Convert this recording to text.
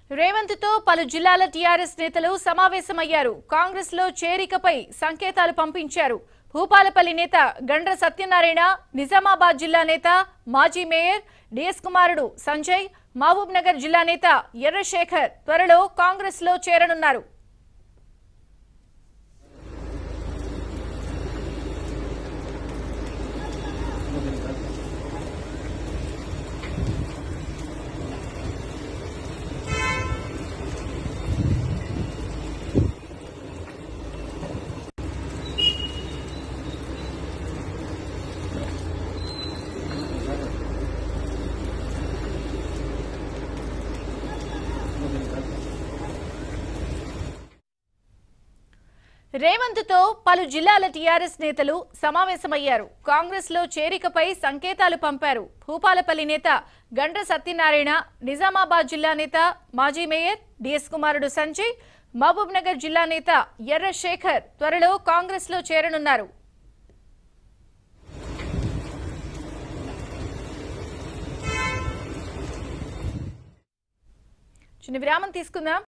రేవంత్ తో పలు జిల్లాల టీఆర్ఎస్ నేతలు సమావేశమయ్యారు కాంగ్రెస్ లో చేరికపై సంకేతాలు పంపించారు భూపాలపల్లి నేత గండ్ర సత్యనారాయణ నిజామాబాద్ జిల్లా నేత మాజీ మేయర్ డిఎస్ కుమారుడు సంజయ్ మహబూబ్ నగర్ జిల్లా నేత ఎర్రశేఖర్ త్వరలో కాంగ్రెస్ లో చేరనున్నారు రేవంత్ తో పలు జిల్లాల టీఆర్ఎస్ నేతలు సమావేశమయ్యారు కాంగ్రెస్ లో చేరికపై సంకేతాలు పంపారు భూపాలపల్లి నేత గండ్ర సత్యనారాయణ నిజామాబాద్ జిల్లా నేత మాజీ మేయర్ డిఎస్ కుమారుడు సంజయ్ మహబూబ్ నగర్ జిల్లా నేత ఎర్ర శేఖర్ త్వరలో కాంగ్రెస్ లో చేరనున్నారు చిన్న విరామం తీసుకుందాం